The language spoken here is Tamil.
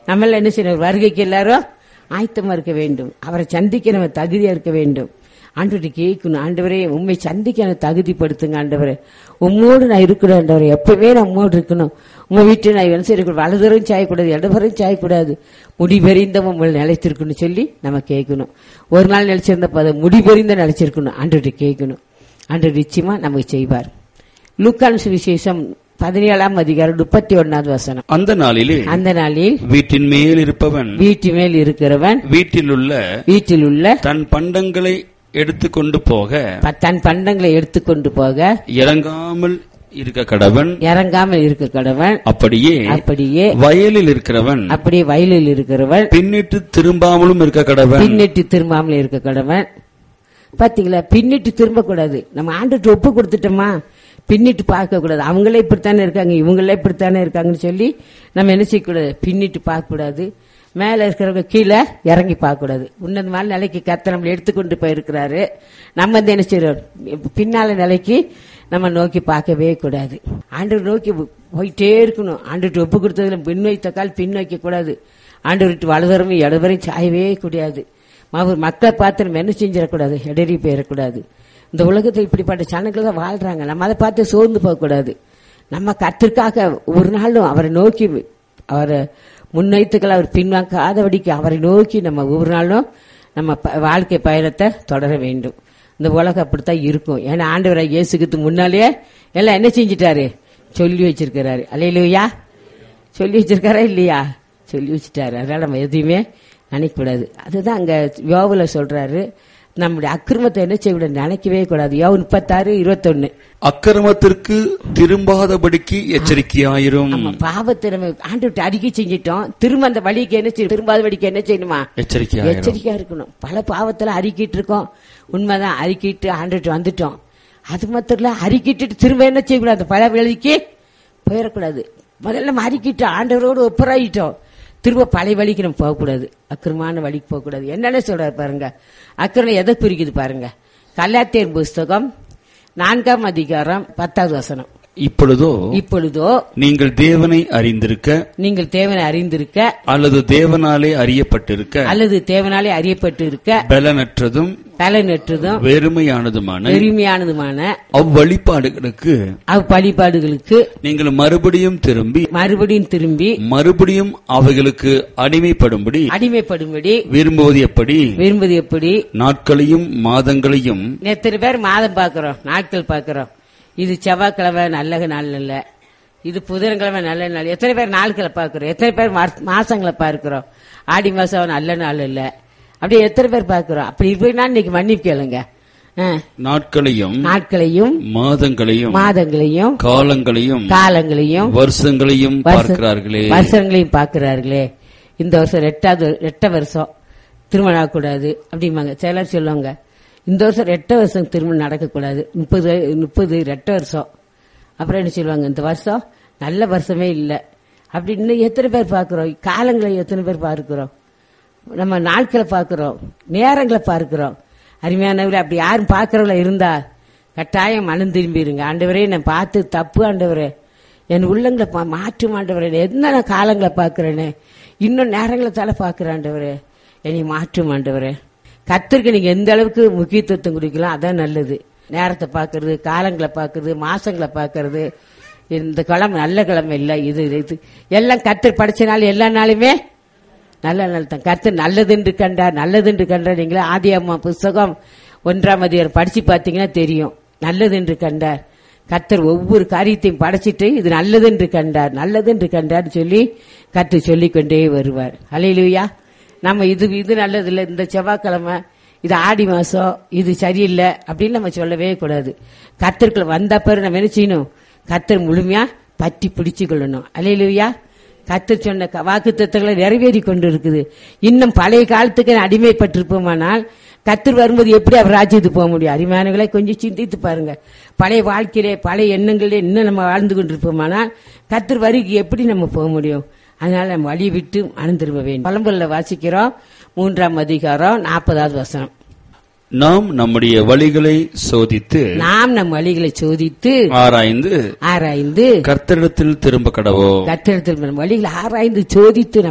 நம்மள என்ன செய்யணும் வருகைக்கு எல்லாரும் ஆயத்தமா இருக்க வேண்டும் அவரை சந்திக்க நம்ம தகுதியா இருக்க வேண்டும் ஆண்டவரை கேட்கணும் ஆண்டவரே உண்மை சந்திக்க எனக்கு தகுதிப்படுத்துங்க ஆண்டவரே உம்மோடு நான் இருக்கணும் ஆண்டவரே எப்பவுமே நான் உம்மோடு இருக்கணும் உங்க வீட்டில் நான் என்ன செய்யக்கூடாது வலதுவரும் சாயக்கூடாது இடதுவரும் சாயக்கூடாது முடிபெறிந்த உங்களை நிலைத்திருக்கணும் சொல்லி நம்ம கேட்கணும் ஒரு நாள் நிலைச்சிருந்த அதை முடிபெறிந்த நிலைச்சிருக்கணும் ஆண்டவரை கேட்கணும் ஆண்டவர் நிச்சயமா நமக்கு செய்வார் லூக்கான் சுவிசேஷம் பதினேழாம் அதிகாரம் முப்பத்தி ஒன்னாவது வசனம் அந்த நாளிலே அந்த நாளில் வீட்டின் மேல் இருப்பவன் வீட்டு மேல் இருக்கிறவன் வீட்டிலுள்ள வீட்டில் உள்ள தன் பண்டங்களை எடுத்துக்கொண்டு போக ப- தன் பண்டங்களை எடுத்துக்கொண்டு போக இறங்காமல் இருக்க கடவன் இறங்காமல் இருக்க கடவன் அப்படியே அப்படியே வயலில் இருக்கிறவன் அப்படியே வயலில் இருக்கிறவன் பின்னிட்டு திரும்பாமலும் இருக்க கடவன் பின்னிட்டு திரும்பாமல் இருக்க கடவன் பாத்தீங்களா பின்னிட்டு திரும்ப கூடாது நம்ம ஆண்டுட்டு ஒப்பு கொடுத்துட்டோமா பின்னிட்டு பார்க்க கூடாது அவங்களே இப்படித்தானே இருக்காங்க இவங்களே இப்படித்தானே இருக்காங்கன்னு சொல்லி நம்ம என்ன செய்யக்கூடாது பின்னிட்டு பார்க்க கூடாது மேல இருக்கிறவங்க கீழே இறங்கி பார்க்க கூடாது உன்னதமான நிலைக்கு கத்த நம்மளை எடுத்துக்கொண்டு போயிருக்கிறாரு நம்ம வந்து என்ன செய்யறோம் பின்னால நிலைக்கு நம்ம நோக்கி பார்க்கவே கூடாது ஆண்டவர் நோக்கி போயிட்டே இருக்கணும் ஆண்டுட்டு ஒப்பு கொடுத்ததுல பின் வைத்த கால் பின் வைக்க கூடாது ஆண்டு விட்டு வலதுவரும் இடதுவரையும் சாயவே கூடாது அவர் மக்களை பார்த்து நம்ம என்ன செஞ்சிடக்கூடாது இடறி போயிடக்கூடாது இந்த உலகத்தில் இப்படிப்பட்ட சனங்கள் தான் வாழ்றாங்க நம்ம அதை பார்த்து சோர்ந்து போகக்கூடாது நம்ம கத்திற்காக ஒரு நாளும் அவரை நோக்கி அவரை முன்வைத்துக்கள் அவர் பின்வாங்காதபடிக்கு அவரை நோக்கி நம்ம ஒவ்வொரு நாளும் நம்ம ப- வாழ்க்கை பயணத்தை தொடர வேண்டும் இந்த உலகம் அப்படித்தான் இருக்கும் ஏன்னா ஆண்டவரை இயேசுக்கு முன்னாலேயே எல்லாம் என்ன செஞ்சிட்டாரு சொல்லி வச்சிருக்கிறாரு அலையிலுயா சொல்லி வச்சிருக்காரா இல்லையா சொல்லி வச்சுட்டாரு அதனால நம்ம எதையுமே நினைக்கக்கூடாது அதுதான் அங்க யோவுல சொல்றாரு நம்முடைய அக்கிரமத்தை என்ன செய்யக்கூடாது நினைக்கவே கூடாது யோவு முப்பத்தாறு இருபத்தொன்னு அக்கிரமத்திற்கு திரும்பாதபடிக்கு எச்சரிக்கையாயிரும் நம்ம பாவத்தை நம்ம ஆண்டு விட்டு அறிக்கை செஞ்சிட்டோம் திரும்ப அந்த வழிக்கு என்ன செய்யணும் திரும்பாத வழிக்கு என்ன செய்யணுமா எச்சரிக்கையாயிரும் எச்சரிக்கையா இருக்கணும் பல பாவத்துல அறிக்கிட்டு இருக்கோம் உண்மைதான் அறிக்கிட்டு ஆண்டுட்டு வந்துட்டோம் அது மாத்திரம் இல்ல அறிக்கிட்டு திரும்ப என்ன செய்யக்கூடாது பல வழிக்கு போயிடக்கூடாது முதல்ல நம்ம அறிக்கிட்டு ஆண்டவரோடு ஒப்புராயிட்டோம் திரும்ப பழைய வழிக்கு நம்ம போகக்கூடாது அக்கிரமான வழிக்கு போகக்கூடாது என்னென்ன சொல்றாரு பாருங்க அக்கிரமம் எதை குறிக்குது பாருங்க கல்லாத்தியர் புஸ்தகம் நான்காம் அதிகாரம் பத்தாவது வசனம் இப்பொழுதோ இப்பொழுதோ நீங்கள் தேவனை அறிந்திருக்க நீங்கள் தேவனை அறிந்திருக்க அல்லது தேவனாலே அறியப்பட்டிருக்க அல்லது தேவனாலே அறியப்பட்டு இருக்க பலனற்றதும் பலனற்றதும் வெறுமையானதுமான பெருமையானதுமான அவ்வழிபாடுகளுக்கு அவ் வழிபாடுகளுக்கு நீங்கள் மறுபடியும் திரும்பி மறுபடியும் திரும்பி மறுபடியும் அவைகளுக்கு அடிமைப்படும்படி அடிமைப்படும்படி விரும்புவது எப்படி விரும்புவது எப்படி நாட்களையும் மாதங்களையும் எத்தனை பேர் மாதம் பார்க்கிறோம் நாட்கள் பார்க்கிறோம் இது செவ்வாய்க்கிழமை நல்ல நாள் இல்ல இது புதன்கிழமை நல்ல நாள் எத்தனை பேர் நாட்களை பார்க்கிறோம் எத்தனை பேர் மாச- மாசங்களை பார்க்கிறோம் ஆடி மாசம் நல்ல நாள் இல்ல அப்படியே எத்தனை பேர் பார்க்கிறோம் அப்படி இருப்பீங்கன்னா இன்னைக்கு மன்னிப்பு கேளுங்க ஆ. நாட்களையும் நாட்களையும் மாதங்களையும் மாதங்களையும் காலங்களையும் காலங்களையும் வருஷங்களையும் வருஷ- பார்க்கிறார்களே வருஷங்களையும் பார்க்கிறார்களே இந்த வருஷம் ரெட்டாவது ரெட்ட வருஷம் திருமணம் ஆகக்கூடாது அப்படிம்பாங்க சிலர் சொல்லுவாங்க இந்த வருஷம் ரெட்ட வருஷம் திருமணம் நடக்கக்கூடாது முப்பது முப்பது ரெட்ட வருஷம் அப்புறம் என்ன சொல்லுவாங்க இந்த வருஷம் நல்ல வருஷமே இல்லை அப்படின்னு எத்தனை பேர் பார்க்கிறோம் காலங்களை எத்தனை பேர் பார்க்கிறோம் நம்ம நாட்களை பார்க்கிறோம் நேரங்களை பார்க்கிறோம் அருமையானவரை அப்படி யாரும் பார்க்கறவங்கள இருந்தா கட்டாயம் மனம் திரும்பிடுங்க ஆண்டவரே நான் பார்த்து தப்பு ஆண்டவரே என் உள்ளங்களை பா- மாற்றும் ஆண்டவரே என்ன நான் காலங்களை பார்க்கிறேனே இன்னும் நேரங்களை தலை பார்க்கிறேன் ஆண்டவரே என்னை மாற்றும் ஆண்டவரே கத்திற்கு நீங்க எந்த அளவுக்கு முக்கியத்துவம் கொடுக்கலாம் அதான் நல்லது நேரத்தை பார்க்கறது காலங்களை பார்க்கறது மாசங்களை பார்க்கறது இந்த கிழமை நல்ல கிழமை இல்லை இது இது எல்லாம் கத்தர் படைச்ச நாள் எல்லா நாளுமே நல்ல நாள் தான் கர்த்தர் நல்லதென்று கண்டார் நல்லதென்று கண்டார் நீங்களே ஆதி அம்மா புஸ்தகம் ஒன்றாம் அதிகாரம் படிச்சு பார்த்தீங்கன்னா தெரியும் நல்லதென்று கண்டார் கர்த்தர் ஒவ்வொரு காரியத்தையும் படைச்சிட்டு இது நல்லதென்று கண்டார் நல்லதென்று கண்டார் சொல்லி கர்த்தர் சொல்லிக்கொண்டே வருவார் அலையிலுயா நம்ம இது இது நல்லதில்லை இந்த செவ்வாய்க்கிழமை இது ஆடி மாசம் இது சரியில்லை அப்படின்னு நம்ம சொல்லவே கூடாது கர்த்தருக்குள்ள வந்த பிறகு நம்ம என்ன செய்யணும் கர்த்தர் முழுமையா பற்றி பிடிச்சு கொள்ளணும் அலையிலுயா கர்த்தர் சொன்ன வாக்கு தத்துவங்களை நிறைவேறி கொண்டு இருக்குது இன்னும் பழைய காலத்துக்கு அடிமைப்பட்டிருப்போமானால் கர்த்தர் வரும்போது எப்படி அவர் ராஜ்யத்துக்கு போக முடியும் அருமையானவர்களை கொஞ்சம் சிந்தித்து பாருங்க பழைய வாழ்க்கையிலே பழைய எண்ணங்களே இன்னும் நம்ம வாழ்ந்து கொண்டிருப்போமானால் கர்த்தர் வருகை எப்படி நம்ம போக முடியும் அதனால நம்ம வழி விட்டு மனம் திரும்ப வேண்டும் பழம்புல வாசிக்கிறோம் மூன்றாம் அதிகாரம் நாற்பதாவது வசனம் நாம் நம்முடைய வழிகளை சோதித்து நாம் நம் வழிகளை சோதித்து ஆராய்ந்து ஆராய்ந்து கர்த்தரிடத்தில் திரும்ப கடவோம் கத்திரத்தில் வழிகளை ஆராய்ந்து சோதித்து